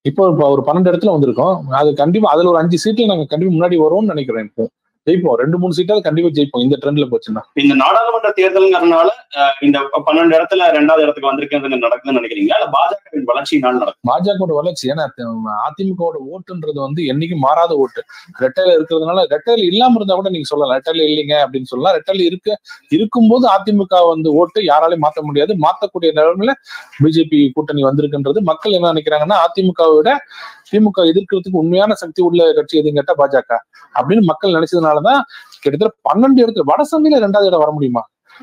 இப்போ இப்போ ஒரு பன்னெண்டு இடத்துல வந்திருக்கோம் அது கண்டிப்பா அதுல ஒரு அஞ்சு சீட்ல நாங்க கண்டிப்பா முன்னாடி வருவோம்னு நினைக்கிறேன் இப்போ ஜெயிப்போம் ரெண்டு மூணு சீட்டாவது கண்டிப்பா ஜெயிப்போம் இந்த ட்ரெண்ட்ல போச்சுன்னா இந்த நாடாளுமன்ற தேர்தலுங்கிறதுனால அஹ், இந்த பன்னெண்டு இடத்துல ரெண்டாவது இடத்துக்கு வந்திருக்கிறது நடக்குதுன்னு நினைக்கிறீங்க இல்ல பாஜகவின் வளர்ச்சியினால் நடக்கும் பாஜகவோட வளர்ச்சி ஏன்னா அதிமுகவோட ஓட்டுன்றது வந்து என்னைக்கும் மாறாத ஓட்டு ரெட்டையில இருக்கிறதுனால ரெட்டையில இல்லாம இருந்தா கூட நீங்க சொல்லலாம் ரெட்டையில இல்லைங்க அப்படின்னு சொல்லலாம் ரெட்டையில இருக்க இருக்கும்போது அதிமுக வந்து ஓட்டு யாராலையும் மாத்த முடியாது மாத்தக்கூடிய நிலைமையில பிஜேபி கூட்டணி வந்திருக்குன்றது மக்கள் என்ன நினைக்கிறாங்கன்னா அதிமுகவை விட திமுக எதிர்க்கிறதுக்கு உண்மையான சக்தி உள்ள கட்சி எதுன்னு கேட்டா பாஜக அப்படின்னு மக்கள் நினைச்சதுனாலதான் கிட்டத்தட்ட பன்னெண்டு இடத்துல வட சந்தையில ரெண்டாவது இடம் வர முடியுமா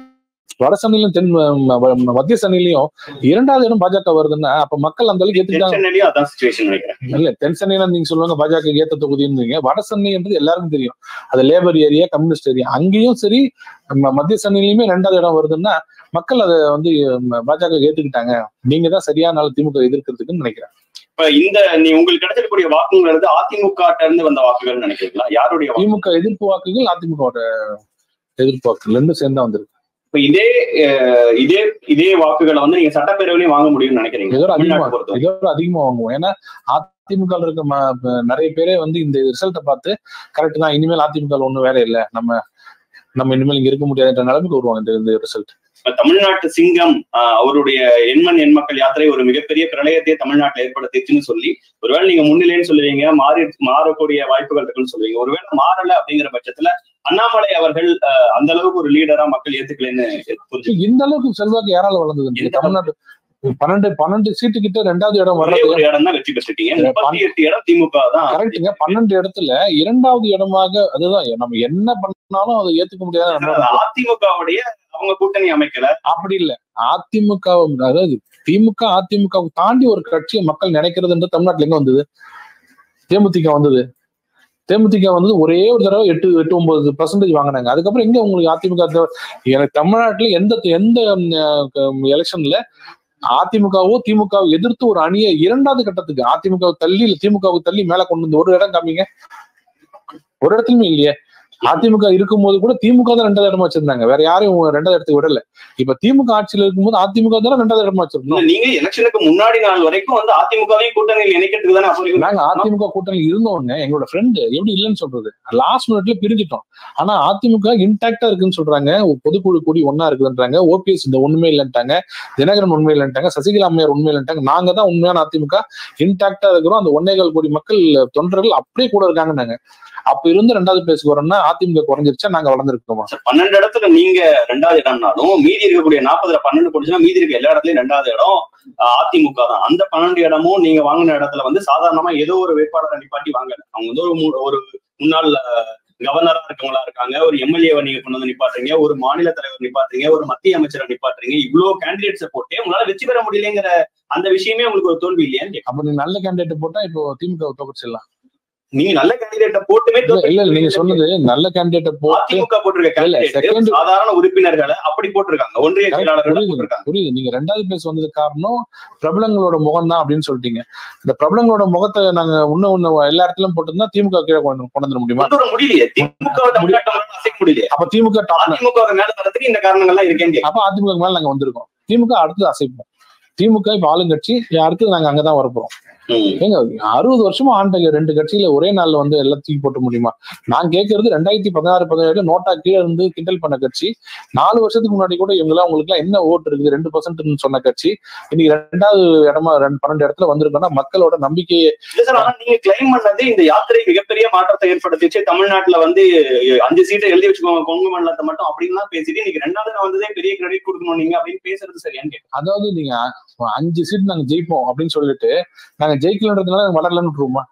வட சந்தையிலும் தென் ம- ம- மத்திய சந்தையிலையும் இரண்டாவது இடம் பாஜக வருதுன்னா அப்ப மக்கள் அந்த அளவுக்கு ஏத்துக்கிட்டாங்க சென்னையிலயும் அதான் சுச்சுவேஷன் நினைக்கிறேன் இல்ல தென் சென்னையில நீங்க சொல்லுவாங்க பாஜக ஏத்த தொகுதின்னு வட சென்னைன்றது எல்லாருக்கும் தெரியும் அது லேபர் ஏரியா கம்யூனிஸ்ட் ஏரியா அங்கேயும் சரி ம- மத்திய சென்னையிலுமே ரெண்டாவது இடம் வருதுன்னா மக்கள் அதை வந்து ம- பாஜக ஏத்துக்கிட்டாங்க நீங்க தான் சரியான நாள் திமுக எதிர்க்கிறதுக்குன்னு நினைக்கிறேன் இப்ப இந்த நீ உங்களுக்கு கிடைச்சிருக்கக்கூடிய வாக்குகள் வந்து அதிமுக இருந்து வந்த வாக்குகள் நினைக்கிறீங்களா யாருடைய வாக்கு? திமுக எதிர்ப்பு வாக்குகள் அதிமுகவோட எதிர்ப்பு வாக்குகள் ரெண்டும் சேர்ந்தா வந்திருக்கு இப்ப இதே அஹ், இதே இதே வாக்குகளை வந்து நீங்க சட்டப்பேரவையிலையும் வாங்க முடியும்னு நினைக்கிறீங்க இதோட அதிகமா தமிழ்நாட்டை பொறுத்தவரை இதோட அதிகமா வாங்குவோம் ஏன்னா அதிமுக ல இருக்க ம- ப- நிறைய பேரே வந்து இந்த ரிசல்ட்டை பார்த்து கரெக்ட் தான் இனிமேல் அதிமுக ல ஒண்ணும் வேலை இல்லை நம்ம நம்ம இனிமேல் இங்க இருக்க முடியாதுன்ற நிலைமைக்கு வருவாங்க இந்த- இந்த ரிசல்ட் இப்ப தமிழ்நாட்டு சிங்கம் ஆஹ், அவருடைய எண்மண் எண்மக்கள் யாத்திரை ஒரு மிகப்பெரிய பிரளயத்தை தமிழ்நாட்டில் ஏற்படுத்திச்சுன்னு சொல்லி ஒருவேளை நீங்க முன்னிலைன்னு சொல்லுவீங்க மாறி மாறக்கூடிய வாய்ப்புகள் இருக்குன்னு சொல்லுவீங்க ஒருவேளை மாறல அப்படிங்கிற பட்சத்துல அண்ணாமலை அவர்கள் ஆஹ், அந்த அளவுக்கு ஒரு லீடரா மக்கள் ஏத்துக்கலைன்னு புரிஞ்சு இந்த அளவுக்கு செல்வாக்கு யாரால வளர்ந்தது எந்த தமிழ்நாடு பன்னெண்டு பன்னெண்டு சீட்டு கிட்ட ரெண்டாவது இடம் ஒரே வர்றது ஒரு இடம் தான் வெற்றி பெற்றுட்டீங்க முப்பத்தி எட்டு இடம் திமுக தான் கரெக்டுங்க பன்னெண்டு இடத்துல இரண்டாவது இடமாக அதுதான் நம்ம என்ன பண்ணாலும் அதை ஏத்துக்க முடியாத அது அதிமுகவுடைய அவங்க கூட்டணி அமைக்கல அப்படி இல்ல அதிமுக அதாவது திமுக அதிமுக தாண்டி ஒரு கட்சியை மக்கள் நினைக்கிறதுன்ற தமிழ்நாட்டுல எங்க வந்தது தேமுதிக வந்தது தேமுதிக வந்தது ஒரே ஒரு தடவை எட்டு எட்டு ஒன்பது பர்சன்டேஜ் வாங்கினாங்க அதுக்கப்புறம் எங்க உங்களுக்கு அதிமுக தேவை? எனக்கு தமிழ்நாட்டுல எந்த எந்த எலெக்ஷன்ல அதிமுகவோ திமுகவோ எதிர்த்து ஒரு அணியை இரண்டாவது கட்டத்துக்கு அதிமுக தள்ளி இல்ல திமுகவுக்கு தள்ளி மேல கொண்டு வந்து ஒரு இடம் காமிங்க ஒரு இடத்துலயுமே இல்லையே அதிமுக இருக்கும்போது கூட திமுக தான் ரெண்டாவது இடமா வச்சிருந்தாங்க வேற யாரையும் ரெண்டாவது இடத்துக்கு விடல இப்ப திமுக ஆட்சியில இருக்கும்போது அதிமுக தானே ரெண்டாவது இடமா வச்சிருந்தோம் நீங்க எலெக்ஷனுக்கு முன்னாடி நாள் வரைக்கும் வந்து அதிமுகவையும் கூட்டணியில் இணைக்கிறதுக்கு தானே அப்போ நீங்க- நாங்க அதிமுக கூட்டணி இருந்தவங்க எங்களோட ஃப்ரெண்டு எப்படி இல்லைன்னு சொல்றது லாஸ்ட் மினிட்ல பிரிஞ்சிட்டோம் ஆனா அதிமுக இன்டாக்டா இருக்குன்னு சொல்றாங்க பொதுக்குழு கூடி ஒன்னா இருக்குதுன்றாங்க ஓபிஎஸ் இந்த உண்மை இல்லைன்ட்டாங்க தினகரன் உண்மை இல்லைன்ட்டாங்க சசிகலா அம்மையார் உண்மை இல்லைன்ட்டாங்க நாங்க தான் உண்மையான அதிமுக இன்டாக்டா இருக்கிறோம் அந்த ஒன்னேகால் கோடி மக்கள் தொண்டர்கள் அப்படியே கூட இருக்காங்கன்னாங்க அப்ப இருந்து ரெண்டாவது பிளேஸ்க்கு வரோம்னா அதிமுக குறைஞ்சிருச்சா நாங்க வளர்ந்துருக்கோமா சார், பன்னெண்டு இடத்துல நீங்க ரெண்டாவது இடம்னாலும் மீதி இருக்கக்கூடிய நாற்பதுல பன்னெண்டு போட்டுச்சுன்னா மீதி இருக்க எல்லா இடத்துலயும் ரெண்டாவது இடம் ஆஹ், அதிமுக தான் அந்த பன்னெண்டு இடமும் நீங்க வாங்கின இடத்துல வந்து சாதாரணமா ஏதோ ஒரு வேட்பாளரை நிப்பாட்டி வாங்கல அவங்க வந்து ஒரு மு- ஒரு முன்னாள் ஆஹ், கவர்னரா இருக்கவங்களா இருக்காங்க ஒரு எம்எல்ஏவை நீங்க கொண்டு வந்து நிப்பாட்டுறீங்க ஒரு மாநில தலைவர் நிப்பாட்டுறீங்க ஒரு மத்திய அமைச்சரை நிப்பாட்டுறீங்க இவ்வளவு கேண்டிடேட்ஸை போட்டு உங்களால வெற்றி பெற முடியலங்கிற அந்த விஷயமே உங்களுக்கு ஒரு தோல்வி இல்லையான்னு கேட்கிறேன். அப்ப நீ நல்ல கேண்டிடேட் போட்டா இப்போ திமுக தோக்கடிச்சிடலாம் நீங்க நல்ல கேண்டிடேட்டை போட்டுமே இல்ல இல்ல இல்ல, நீங்க சொன்னது நல்ல கேண்டிடேட் போட்டு அதிமுக போட்டிருக்க இல்ல, கேண்டிடேட் second- சாதாரண உறுப்பினர்களை அப்படி போட்டிருக்காங்க ஒன்றிய செயலாளர்களை புரியுது போட்டிருக்காங்க புரியுது நீங்க ரெண்டாவது பிளேஸ் வந்தது காரணம் பிரபலங்களோட முகம் தான் அப்படின்னு சொல்லிட்டீங்க இந்த பிரபலங்களோட முகத்தை நாங்க இன்னும் ஒண்ணு எல்லா இடத்துலயும் போட்டிருந்தா திமுக கீழே கொண்டு கொண்டு வந்துட முடியுமா கொண்டு வர முடியலையே திமுக தமிழ்நாட்டில் அசைக்க முடியலையே அப்ப திமுக டாப் அதிமுக மேல தரத்துக்கு இந்த காரணங்கள்லாம் இருக்கேன்னு கேட்கிறேன். அப்ப அதிமுக மேல நாங்க வந்திருக்கோம் திமுக அடுத்தது அசைப்போம் திமுக இப்ப ஆளுங்கட்சி அடுத்தது நாங்க அங்கதான் வரப்போறோம் ம். ஏங்க அறுபது வருஷமா ஆண்ட ரெண்டு கட்சியில ஒரே நாள்ல வந்து எல்லாம் தூக்கி போட்ட முடியுமா நான் கேட்கறது ரெண்டாயிரத்தி பதினாறு பதினேழு நோட்டா கீழே இருந்து கிண்டல் பண்ண கட்சி நாலு வருஷத்துக்கு முன்னாடி கூட இவங்க உங்களுக்கு எல்லாம் என்ன ஓட்டு இருக்குது ரெண்டு பர்சன்ட் சொன்ன கட்சி இன்னைக்கு ரெண்டாவது இடமா ரெண்டு பன்னெண்டு இடத்துல வந்திருக்கோம்னா மக்களோட நம்பிக்கையை இல்ல சார் ஆனா நீங்க கிளைம் பண்ணது இந்த யாத்திரை மிகப்பெரிய மாற்றத்தை ஏற்படுத்திச்சு தமிழ்நாட்டுல வந்து அஹ், அஞ்சு சீட்டை எழுதி வச்சுக்கோங்க கொங்கு மண்டலத்தை மட்டும் அப்படின்னு தான் பேசிட்டு இன்னைக்கு ரெண்டாவது நான் வந்ததே பெரிய கிரெடிட் கொடுக்கணும் நீங்க அப்படின்னு பேசுறது சரியான்னு கேட்கிறேன். அதாவது நீங்க அஞ்சு சீட் நாங்க ஜெயிப்போம் அப்படின்னு சொல்லிட்டு நாங்க ஜெயிக்கலன்றதுனால நாங்க வளரலன்னு விட்டுருவோமா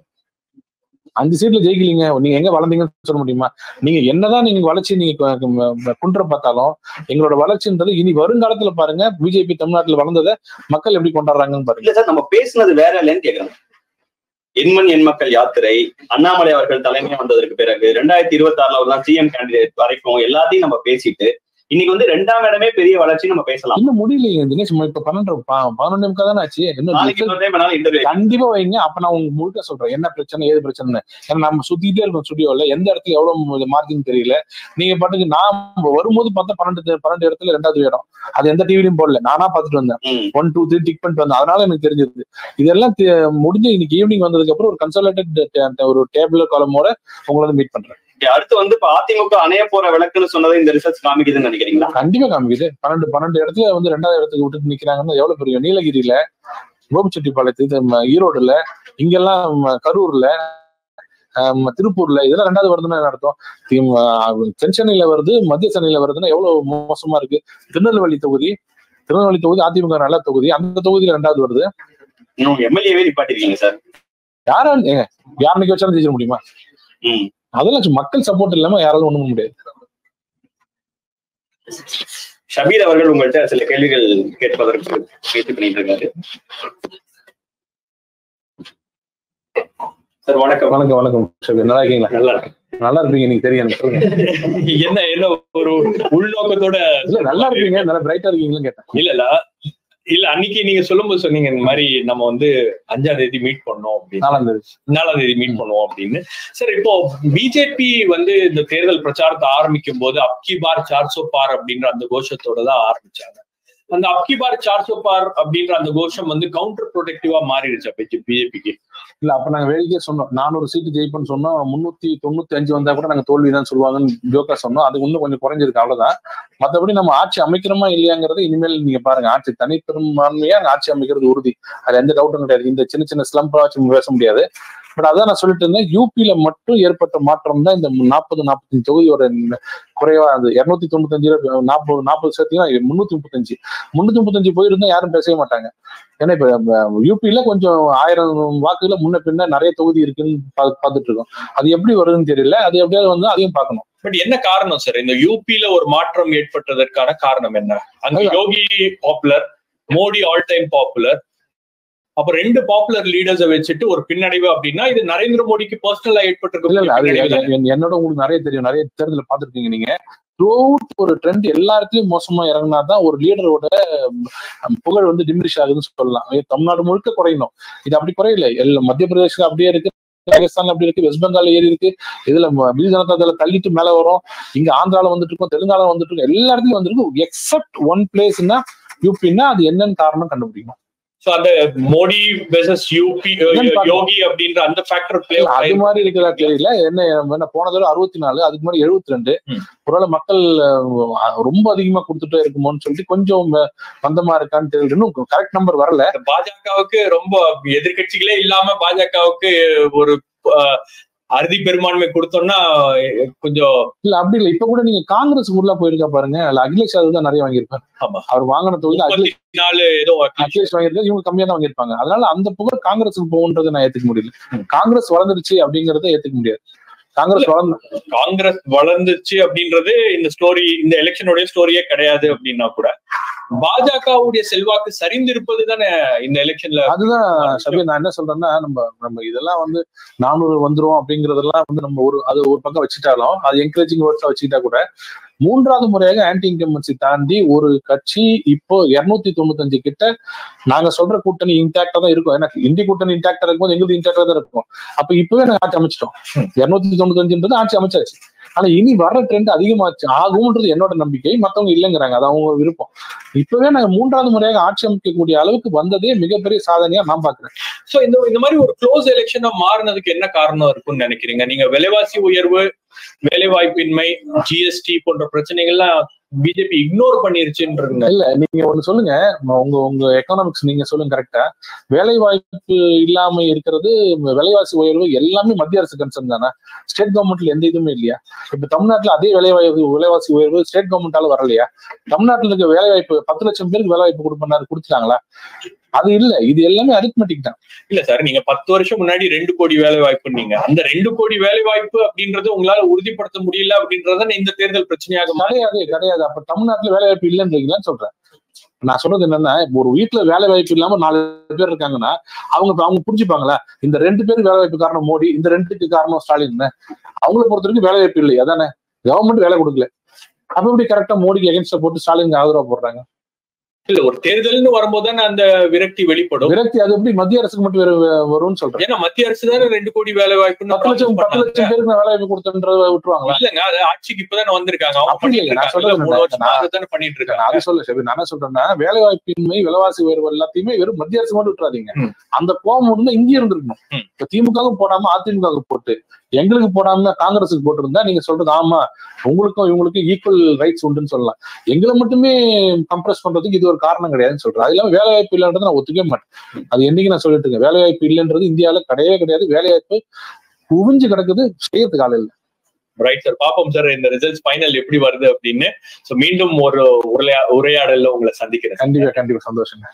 அஞ்சு சீட்ல ஜெயிக்கலீங்க நீங்க எங்க வளர்ந்தீங்கன்னு சொல்ல முடியுமா நீங்க என்னதான் நீங்க வளர்ச்சி நீங்க கு- கு- குன்ற பார்த்தாலும் எங்களோட வளர்ச்சின்றது இனி வருங்காலத்துல பாருங்க பிஜேபி தமிழ்நாட்டுல வளர்ந்ததை மக்கள் எப்படி கொண்டாடுறாங்கன்னு பாருங்க இல்ல சார் நம்ம பேசுனது வேற இல்லைன்னு கேக்குறேன் எண்மண் எண் மக்கள் யாத்திரை அண்ணாமலை அவர்கள் தலைமை வந்ததற்கு பிறகு ரெண்டாயிரத்தி இருபத்தி ஆறுல ஒரு சிஎம் கேண்டிடேட் வரைக்கும் எல்லாத்தையும் நம்ம பேசிட்டு இன்னைக்கு வந்து ரெண்டாம் இடமே பெரிய வளர்ச்சி நம்ம பேசலாம் இன்னும் முடியலையே தினேஷ் நம்ம இப்ப பன்னெண்டு ப- பதினொன்னே முக்கா தானே ஆச்சு இன்னும் நாளைக்கு result இன்னொரு time வேணாலும் interview கண்டிப்பா வைங்க அப்ப நான் உங்களுக்கு முழுக்க சொல்றேன் என்ன பிரச்சனை ஏது பிரச்சனை ஏன்னா நம்ம சுத்திட்டே இருக்கோம் ஸ்டுடியோல எந்த இடத்துல எவ்வளவு மார்ஜின் தெரியல நீங்க பாட்டுக்கு நான் வரும்போது பார்த்தா பன்னெண்டு பன்னெண்டு இடத்துல ரெண்டாவது இடம் அது எந்த டிவிலையும் போடல நானா பார்த்துட்டு வந்தேன் ம். ஒன் டூ த்ரீ டிக் பண்ணிட்டு வந்தேன் அதனால எனக்கு தெரிஞ்சது இதெல்லாம் தெ- முடிஞ்சு இன்னைக்கு ஈவினிங் வந்ததுக்கு அப்புறம் ஒரு கன்சல்டேட்டட் ஒரு டேபிள் காலமோட உங்களை வந்து மீட் பண்றேன் Okay, அடுத்து வந்து இப்ப அதிமுக அணைய போற விளக்குன்னு சொன்னதை இந்த ரிசர்ச் காமிக்குதுன்னு நினைக்கிறீங்களா கண்டிப்பா காமிக்குது பன்னெண்டு பன்னெண்டு இடத்துல வந்து ரெண்டாவது இடத்துக்கு விட்டுட்டு நிக்கிறாங்கன்னா எவ்வளவு பெரிய நீலகிரியில கோபிச்செட்டிப்பாளையத்து இது ம- ஈரோடுல இங்கெல்லாம் ம- கரூர்ல ஆம், திருப்பூர்ல இதெல்லாம் ரெண்டாவது வருதுன்னா என்ன அர்த்தம் திமு- ஆ, தென் சென்னையில வருது மத்திய சென்னையில வருதுன்னா எவ்வளவு மோசமா இருக்கு திருநெல்வேலி தொகுதி திருநெல்வேலி தொகுதி அதிமுக நல்ல தொகுதி அந்த தொகுதியில ரெண்டாவது வருது இன்னும் எம்எல்ஏவே நிப்பாட்டிருக்கீங்க சார் யாரா ஏங்க யாருனைக்கு வச்சாலும் ஜெயிச்சிட முடியுமா ம். அதெல்லாம் சும்மா மக்கள் சப்போர்ட் இல்லாம யாராலும் ஒண்ணும் பண்ண முடியாது ஷபீர் அவர்கள் உங்கள்கிட்ட சில கேள்விகள் கேட்பதற்கு முயற்சி பண்ணிட்டு இருக்காரு சார் வணக்கம் வணக்கம் வணக்கம் சரி, நல்லா இருக்கீங்களா நல்லா இருக்கு. நல்லா இருப்பீங்க நீங்க தெரியும் எனக்கு சொல்லுங்க என்ன என்ன ஒரு உள்நோக்கத்தோட இல்ல நல்லா இருப்பீங்க நல்லா பிரைட்டா இருக்கீங்கன்னு கேட்டேன் இல்ல இல்ல இல்ல அன்னைக்கு நீங்க சொல்லும்போது சொன்னீங்க இந்த மாதிரி நம்ம வந்து அஞ்சாம் தேதி மீட் பண்ணோம் அப்படின்னு நாலாம் தேதி நாலாம் தேதி மீட் பண்ணுவோம் அப்படின்னு சரி இப்போ பிஜேபி வந்து இந்த தேர்தல் பிரச்சாரத்தை ஆரம்பிக்கும் போது அப்கி பார் சார்சோ பார் அப்படின்ற அந்த கோஷத்தோட தான் ஆரம்பிச்சாங்க அந்த அப்கி பார் சார்சோ பார் அப்படின்ற அந்த கோஷம் வந்து கவுண்டர் ப்ரொடக்டிவா மாறிடுச்சு பிஜேபிக்கு இல்ல அப்ப நாங்க வேடிக்கையே சொன்னோம் நானூறு சீட்டு ஜெயிப்போம்னு சொன்னோம் முன்னூத்தி தொண்ணூத்தி அஞ்சு வந்தா கூட நாங்க தோல்வி தான் சொல்லுவாங்கன்னு ஜோக்கா சொன்னோம் அது இன்னும் கொஞ்சம் குறைஞ்சிருக்கு அவ்வளவுதான் மத்தபடி நம்ம ஆட்சி அமைக்கிறோமா இல்லையாங்கிறது இனிமேல் நீங்க பாருங்க ஆட்சி தனிப்பெரும்பான்மையா அங்க ஆட்சி அமைக்கிறது உறுதி அது எந்த டவுட்டும் கிடையாது இந்த சின்ன சின்ன ஸ்லம்பா வச்சு பேச முடியாது பட் அதான் நான் சொல்லிட்டு இருந்தேன் யூபியில மட்டும் ஏற்பட்ட மாற்றம் தான் இந்த நாற்பது நாற்பத்தஞ்சு தொகுதியோட குறைவா அது இருநூத்தி தொண்ணூத்தஞ்சு நாற்பது நாற்பது சேர்த்தீங்கன்னா முன்னூத்தி முப்பத்தஞ்சு முன்னூத்தி முப்பத்தஞ்சு போயிருந்தா யாரும் பேசவே மாட்டாங்க ஏன்னா இப்ப யூபியில கொஞ்சம் ஆயிரம் வாக்குல முன்ன பின்ன நிறைய தொகுதி இருக்குன்னு பா- பார்த்துட்டு இருக்கோம் அது எப்படி வருதுன்னு தெரியல அது எப்படியாவது வந்து அதையும் பார்க்கணும் பட் என்ன காரணம் சார் இந்த யூபில ஒரு மாற்றம் ஏற்பட்டதற்கான காரணம் என்ன அங்க அதான். Yogi popular Modi all time popular அப்ப ரெண்டு பாப்புலர் லீடர்ஸை வச்சுட்டு ஒரு பின்னடைவு அப்படின்னா இது நரேந்திர மோடிக்கு பர்சனலா இல்ல இல்ல அது ஏற்பட்டிருக்க எ- எ- என்னோட உங்களுக்கு நிறைய தெரியும் நிறைய தேர்தல பாத்துருக்கீங்க நீங்க த்ரூஅவுட் ஒரு ட்ரெண்ட் எல்லா இடத்துலயும் மோசமா இறங்கினா தான் ஒரு லீடரோட புகழ் வந்து டிமினிஷ் ஆகுதுன்னு சொல்லலாம் இது தமிழ்நாடு முழுக்க குறையணும் இது அப்படி குறையல எல்லா மத்திய பிரதேசம் அப்படியே இருக்கு ராஜஸ்தான்ல அப்படி இருக்கு வெஸ்ட் பெங்கால் ஏறி இருக்கு இதுல ம- பிஜு ஜனதா தள தள்ளிட்டு மேல வரும் இங்க ஆந்திரால வந்துட்டு இருக்கோம் தெலுங்கானா வந்துட்டு இருக்கோம் எல்லா இடத்துலயும் வந்துருக்கு எக்ஸப்ட் ஒன் பிளேஸ்னா யூபின்னா அது என்னன்னு காரணம் கண்டுபிடிக்கணும் சோ அந்த மோடி வெர்சஸ் யூபி என்னன்னு பார்க்கணும். யோகி அப்படின்ற அந்த ஃபேக்டர் பிளே இல்ல, அது மாதிரி இருக்கிறதா தெரியல என்ன என்ன போன தடவை அறுபத்தி நாலு அதுக்கு முன்னாடி எழுபத்தி ரெண்டு ம். ஒருவேளை மக்கள் அஹ், ரொம்ப அதிகமா கொடுத்துட்டே இருக்குமோன்னு சொல்லிட்டு கொஞ்சம் அஹ், மந்தமா இருக்கான்னு தெரியல இன்னும் கரெக்ட் நம்பர் வரல பாஜகவுக்கு ரொம்ப எதிர்க்கட்சிகளே இல்லாம பாஜகவுக்கு ஒரு அஹ், அறுதி பெரும்பான்மை கொடுத்தோம்னா அஹ், கொஞ்சம் இல்ல அப்படி இல்ல இப்ப கூட நீங்க காங்கிரஸ் உள்ள போயிருக்கா பாருங்க அதுல அகிலேஷ் யாதவ் தான் நிறைய வாங்கியிருப்பாரு ஆமா. அவர் வாங்கின தொகுதி அகிலேஷ் முப்பத்தி நாலு ஏதோ அகிலேஷ் வாங்கியிருக்காரு இவங்க கம்மியா தான் வாங்கியிருப்பாங்க அதனால அந்த புகழ் காங்கிரஸுக்கு போகுன்றதை நான் ஏத்துக்க முடியல ம். காங்கிரஸ் வளர்ந்துருச்சு அப்படிங்கறத ஏத்துக்க முடியாது காங்கிரஸ் வளர்ந்து காங்கிரஸ் வளர்ந்துச்சு அப்படின்றது இந்த ஸ்டோரி இந்த எலெக்ஷனுடைய ஸ்டோரியே கிடையாது அப்படின்னா கூட பாஜகவுடைய செல்வாக்கு சரிந்திருப்பது தானே இந்த எலெக்ஷன்ல அதுதான் சபீர் நான் என்ன சொல்றேன்னா நம்ம நம்ம இதெல்லாம் வந்து நானூறு வந்துரும் அப்படிங்கறதெல்லாம் வந்து நம்ம ஒரு அது ஒரு பக்கம் வச்சுட்டாலும் அது என்கரேஜிங் வேர்ட்ஸா வச்சுக்கிட்டா கூட மூன்றாவது முறையாக ஆன்டி இன்கம்பன்சி தாண்டி ஒரு கட்சி இப்போ இருநூத்தி தொண்ணூத்தஞ்சு கிட்ட நாங்க சொல்ற கூட்டணி இன்டாக்டா தான் இருக்கும் எனக்கு இந்தி கூட்டணி இன்டாக்டா இருக்கும்போது எங்களுக்கு இன்டாக்டா தான் இருக்கும் அப்ப இப்பவே நாங்க ஆட்சி அமைச்சிட்டோம் இருநூத்தி தொண்ணூத்தஞ்சுன்றது ஆட்சி அமைச்சாச்சு ஆனா இனி வர்ற ட்ரெண்ட் அதிகமாச்சு ஆகும்ன்றது என்னோட நம்பிக்கை மத்தவங்க இல்லைங்கிறாங்க அது அவங்க விருப்பம் இப்பவே நாங்க மூன்றாவது முறையாக ஆட்சி அமைக்கக்கூடிய அளவுக்கு வந்ததே மிகப்பெரிய சாதனையா நான் பாக்குறேன் சோ இந்த இந்த மாதிரி ஒரு க்ளோஸ் எலெக்ஷனா மாறினதுக்கு என்ன காரணம் இருக்கும்னு நினைக்கிறீங்க நீங்க விலைவாசி உயர்வு வேலை வாய்ப்பின்மை ஜிஎஸ்டி போன்ற பிரச்சனைகள்லாம் பிஜேபி இக்னோர் பண்ணிருச்சுன்றீங்க இல்ல நீங்க ஒண்ணு சொல்லுங்க உங்க உங்க எக்கனாமிக்ஸ் நீங்க சொல்லுங்க கரெக்டா வேலை வாய்ப்பு இல்லாம இருக்கிறது விலைவாசி உயர்வு எல்லாமே மத்திய அரசு கன்சர்ன் தானே ஸ்டேட் கவர்மெண்ட்ல எந்த இதுவுமே இல்லையா இப்ப தமிழ்நாட்டுல அதே வேலைவாய்ப்பு விலைவாசி உயர்வு ஸ்டேட் கவர்மெண்டால வரலையா தமிழ்நாட்டுல இருக்க வேலை வாய்ப்பு பத்து லட்சம் பேருக்கு வேலை வாய்ப்பு கொடுப்பனாரு கொடுத்துட்டாங்களா அது இல்ல இது எல்லாமே அரித்மெட்டிக் தான் இல்ல சார் நீங்க பத்து வருஷம் முன்னாடி ரெண்டு கோடி வேலை வாய்ப்புன்னீங்க அந்த ரெண்டு கோடி வேலை வாய்ப்பு அப்படின்றது உங்களால உறுதிப்படுத்த முடியல அப்படின்றத இந்த தேர்தல் பிரச்சனையாக மாறி- கிடையாது கிடையாது அப்ப தமிழ்நாட்டுல வேலை வாய்ப்பு இல்லைன்றீங்களான்னு சொல்றேன் நான் சொல்றது என்னன்னா இப்போ ஒரு வீட்டுல வேலை வாய்ப்பு இல்லாம நாலு பேர் இருக்காங்கன்னா அவங்க அவங்க புரிஞ்சுப்பாங்களா இந்த ரெண்டு பேருக்கு வேலை வாய்ப்பு காரணம் மோடி இந்த ரெண்டுக்கு காரணம் ஸ்டாலின் அவங்கள பொறுத்த வரைக்கும் வேலை வாய்ப்பு இல்லை அதானே கவர்மெண்ட் வேலை கொடுக்கல அப்ப எப்படி கரெக்டா மோடிக்கு எகென்ஸ்ட போட்டு ஸ்டாலினுக்கு ஆதரவா போடுறாங்க இல்ல ஒரு தேர்தல்னு வரும்போது தானே அந்த விரக்தி வெளிப்படும் விரக்தி அது எப்படி மத்திய அரசுக்கு மட்டும் வேற வே- வரும்னு சொல்றேன் ஏன்னா மத்திய அரசு தானே ரெண்டு கோடி வேலை வாய்ப்புன்னு பத்து லட்சம் promise பத்து பண்ணாங்க. லட்சம் பேருக்கு நான் வேலை வாய்ப்பு கொடுத்தேன்றத விட்டுருவாங்களா இல்லங்க அது ஆட்சிக்கு இப்பதானே வந்திருக்காங்க அவங்க அப்படி இல்ல, பண்ணிட்டு நான் இருக்காங்க. சொல்றது மூணு வருஷமா நான் அதைத்தானே பண்ணிட்டு நான் இருக்காங்க அது சொல்ல சரி நான் என்ன சொல்றேன்னா வேலை வாய்ப்பின்மை விலைவாசி உயர்வு எல்லாத்தையுமே வெறும் மத்திய அரசு மட்டும் விட்டுறாதீங்க ம். அந்த கோபம் இருந்தா இங்கே இருந்திருக்கணும் ம். இப்ப திமுகவும் போடாம அதிமுகவுக்கு போட்டு எங்களுக்கு போடாம காங்கிரஸுக்கு போட்டிருந்தா நீங்க சொல்றது ஆமா உங்களுக்கும் இவங்களுக்கும் ஈக்குவல் ரைட்ஸ் உண்டுன்னு சொல்லலாம் எங்களை மட்டுமே கம்ப்ரஸ் பண்றதுக்கு இது ஒரு காரணம் கிடையாதுன்னு சொல்றேன் அது இல்லாம வேலை வாய்ப்பு இல்லைன்றதை நான் ஒத்துக்கவே மாட்டேன் அது என்னைக்கு நான் சொல்லிட்டு இருக்கேன் வேலை வாய்ப்பு இல்லைன்றது இந்தியாவில கிடையவே கிடையாது வேலை வாய்ப்பு குவிஞ்சு கிடக்குது செய்யறதுக்கு ஆள் இல்லை ரைட் சார் பாப்போம் சார் இந்த ரிசல்ட்ஸ் ஃபைனல் எப்படி வருது அப்படின்னு சோ மீண்டும் ஒரு உரையா- உரையாடல்ல உங்களை சந்திக்கிறேன் கண்டிப்பா கண்டிப்பா சந்தோஷங்க